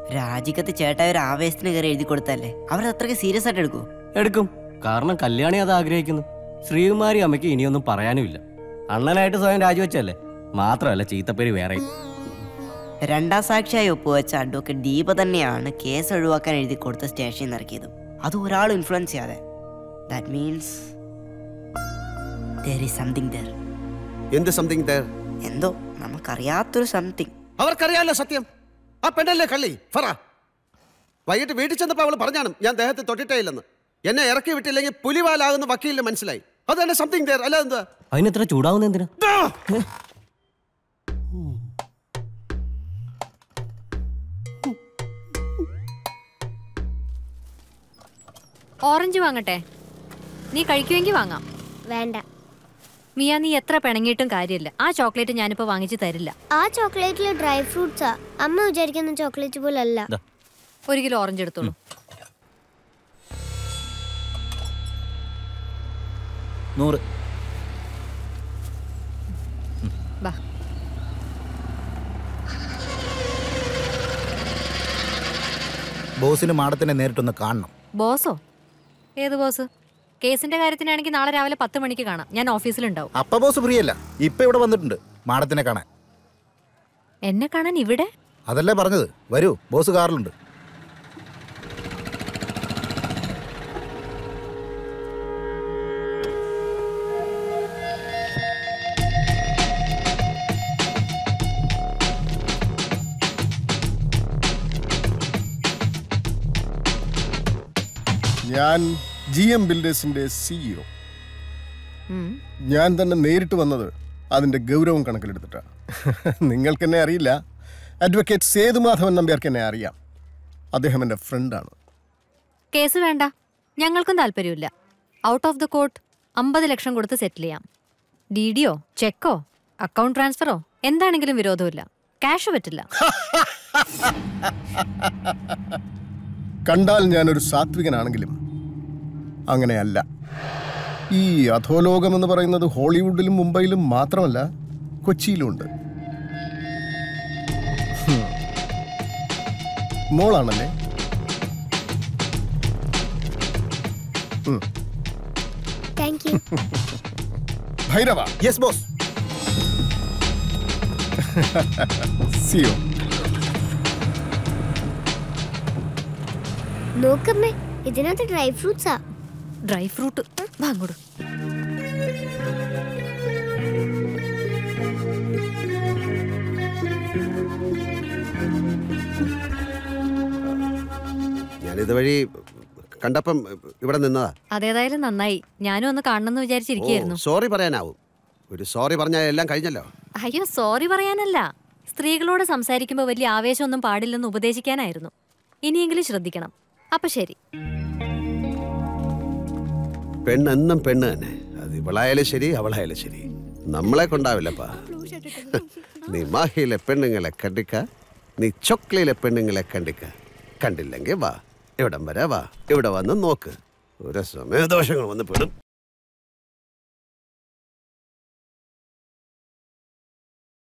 രാജിക്കത്ത് ചേട്ടാ ഒരു ആവേശത്തിന് കയറി എഴുതി കൊടുത്തല്ലേ അവരത് അത്രയ്ക്ക് സീരിയസ് ആയിട്ട് എടുക്കൂ എടുക്കും കാരണം കല്യാണി അത് ആഗ്രഹിക്കുന്നു ശ്രീകുമാരി അമ്മയ്ക്ക് ഇനിയൊന്നും പറയാനുമില്ല അണ്ണനായിട്ട് സ്വയം രാജിവെച്ചല്ലേ മാത്രമല്ല ചീത്തപ്പേര് വേറെ രണ്ടാം സാക്ഷിയായി ഒപ്പുവെച്ച അഡ്വക്കേറ്റ് ദീപ തന്നെയാണ് കേസ് ഒഴിവാക്കാൻ എഴുതി കൊടുത്ത് സ്റ്റേഷനിൽ നിന്ന് ഇറക്കിയതും അത് ഒരാൾ ഇൻഫ്ലുവൻസ് ചെയ്യാതെ that means there is something there എന്ത് സംതിങ് there എന്തോ നമുക്കറിയാത്തൊരു സംതിങ് അവർക്കറിയാലോ സത്യം ആ പെണ്ണല്ലേ കള്ളി ഫറ വൈകിട്ട് വീട്ടിൽ ചെന്നപ്പോൾ അവൾ പറഞ്ഞാണ് ഞാൻ ദേഹത്തെ തൊട്ടിട്ടേ ഇല്ലെന്ന് എന്നെ ഇറക്കി വിട്ടില്ലെങ്കിൽ പുലിവാലാകുന്ന വക്കീലിന് മനസ്സിലായി അത് തന്നെ സംതിങ് there അല്ല എന്താ അതിനെത്ര ചൂടാവുന്ന എന്തിനാ ഓറഞ്ച് വാങ്ങട്ടെ നീ കഴിക്കുമെങ്കിൽ വാങ്ങാം വേണ്ട മിയ നീ എത്ര പിണങ്ങിയിട്ടും കാര്യമില്ല ആ ചോക്ലേറ്റ് ഞാനിപ്പോ വാങ്ങിച്ചു തരില്ല ആ ചോക്ലേറ്റിൽ ഡ്രൈ ഫ്രൂട്ട്സാ അമ്മ വിചാരിക്കുന്ന ചോക്ലേറ്റ് പോലെ അല്ല ഒരു കിലോ ഓറഞ്ച് എടുത്തോളൂ നൂറ് വാ ബോസിന് മാഡത്തിനെ നേരിട്ടൊന്ന് കാണണം ബോസോ ഏത് ബോസ് കേസിന്റെ കാര്യത്തിനാണെങ്കിൽ നാളെ രാവിലെ പത്ത് മണിക്ക് കാണാം ഞാൻ ഓഫീസിലുണ്ടാവും അപ്പ ബോസ് ഫ്രീ അല്ല ഇപ്പൊ ഇവിടെ വന്നിട്ടുണ്ട് മാഡത്തിനെ കാണാൻ എന്നെ കാണാൻ ഇവിടെ അതല്ലേ പറഞ്ഞത് വരൂ ബോസ് കാറിലുണ്ട് ഞാൻ ജി എം ബിൽഡേഴ്സിന്റെ സിഇഒ ഉം. ഞാൻ തന്നെ നേരിട്ട് വന്നത് അതിന്റെ ഗൗരവം കണക്കിലെടുത്തിട്ടാണ് നിങ്ങൾക്ക് എന്നെ അറിയില്ല അഡ്വക്കേറ്റ് സേതുമാധവൻ നമ്പ്യാർക്ക് എന്നെ അറിയാം അദ്ദേഹം എൻ്റെ ഫ്രണ്ടാണ് കേസ് വേണ്ട ഞങ്ങൾക്കും താല്പര്യമില്ല ഔട്ട് ഓഫ് ദ കോർട്ട് അമ്പത് ലക്ഷം കൊടുത്ത് സെറ്റിൽ ചെയ്യാം ഡി ഡിയോ ചെക്കോ അക്കൗണ്ട് ട്രാൻസ്ഫറോ എന്താണെങ്കിലും വിരോധമില്ല ക്യാഷ് പറ്റില്ല കണ്ടാൽ ഞാനൊരു സാത്വികനാണെങ്കിലും അങ്ങനെയല്ല ഈ അധോലോകം എന്ന് പറയുന്നത് ഹോളിവുഡിലും മുംബൈയിലും മാത്രമല്ല കൊച്ചിയിലുമുണ്ട് ഹും. മോളാണല്ലേ ഉം. Thank you Bhairava yes boss സിയോ നോക്കമ്മേ ഇതിനകത്ത് ഡ്രൈ ഫ്രൂട്ട്സാ ഡ്രൈ ഫ്രൂട്ട് വാങ്ങോട് ഞാനിതുവഴി കണ്ടപ്പം ഇവിടെ നിന്നതാ അതേതായാലും നന്നായി ഞാനും ഒന്ന് കാണണമെന്ന് വിചാരിച്ചിരിക്കുകയായിരുന്നു സോറി പറയാനാവും ഒരു സോറി പറഞ്ഞാൽ എല്ലാം കഴിഞ്ഞല്ലോ അയ്യോ സോറി പറയാനല്ല സ്ത്രീകളോട് സംസാരിക്കുമ്പോൾ വലിയ ആവേശമൊന്നും പാടില്ലെന്ന് ഉപദേശിക്കാനായിരുന്നു ഇനിയെങ്കിലും ശ്രദ്ധിക്കണം അപ്പൊ ശരി പെണ്ണെന്നും പെണ്ണ് തന്നെ അത് ഇവളായാലും ശരി അവളായാലും ശരി നമ്മളെ കൊണ്ടാവില്ലപ്പാ നീ മാഹിയിലെ പെണ്ണുങ്ങളെ കണ്ടിക്ക നീ ചൊക്ലയിലെ പെണ്ണുങ്ങളെ കണ്ടിക്ക കണ്ടില്ലെങ്കിൽ വാ ഇവിടം വരെ വാ ഇവിടെ വന്ന് നോക്ക് ഒരു സമയദോഷങ്ങൾ വന്ന് പെടും